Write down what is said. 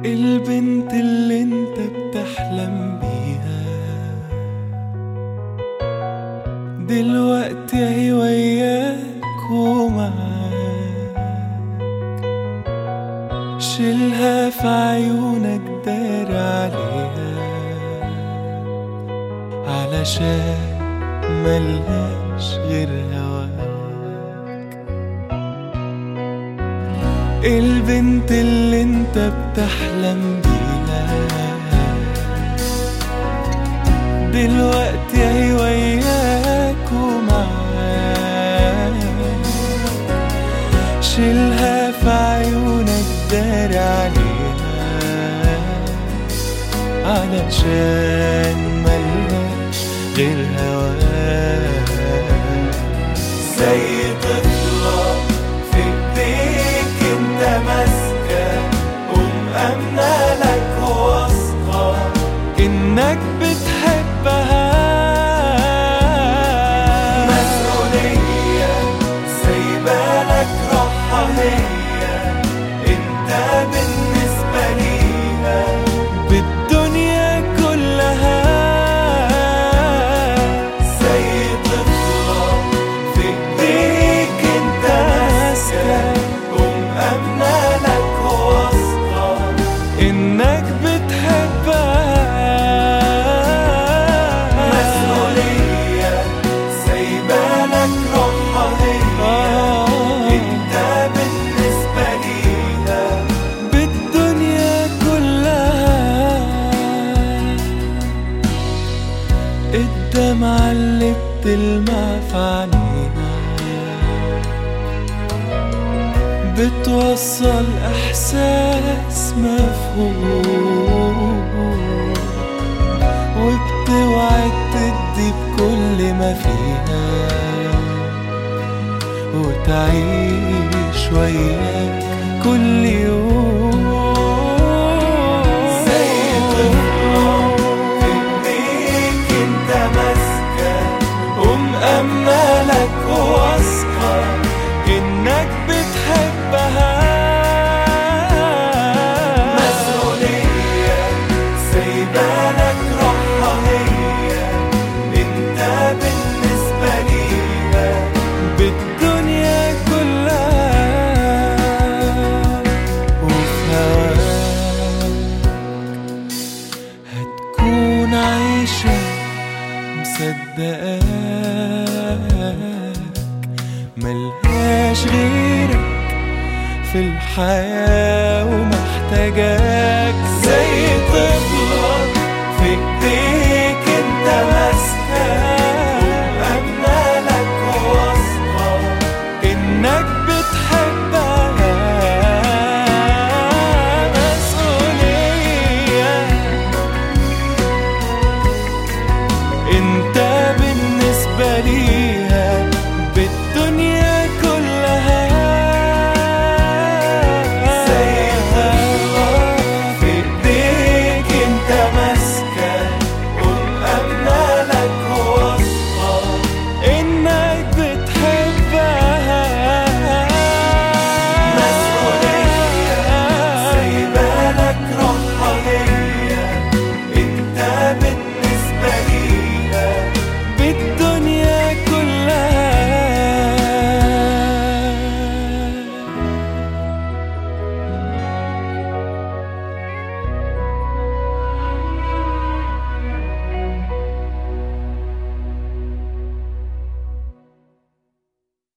البنت اللي انت بتحلم بيها دلوقتي اهي وياك ومعاك شيلها في عيونك دار عليها علشان ملهاش غير هواك البنت اللي انت بتحلم بيها دلوقتي اهي وياك ومعاك شيلها في عيونك دار عليها علشان ملهاش غير هواك زي طفلة في ايديك انت ماسكة ومأمنة لك واثقة انك بتحبها مسؤولية سايبالك روحها هي انت بالنسبة ليها بالدنيا كلها زي طفلة في ايديك انت ماسكة ومأمنة لك واثقة انك بتحبها مسؤولية سايبالك روحها هي انت بالنسبة ليها بالدنيا كلها الدمعة اللي بتلمع في عينينا بتوصل إحساس مفهوم وبتوعد تدي بكل ما فيها وتعيش وياك كل يوم زي طفلة في ايديك انت ماسكة ومأمنة لك واثقة انك بتحبها مسؤولية سايبالك روحها هي انت بالنسبة ليها بالدنيا كلها وفي هواك هتكون عايشة مصدقاك ملهاش غيرك في الحياة ومحتاجاك زي طفلة في ايديك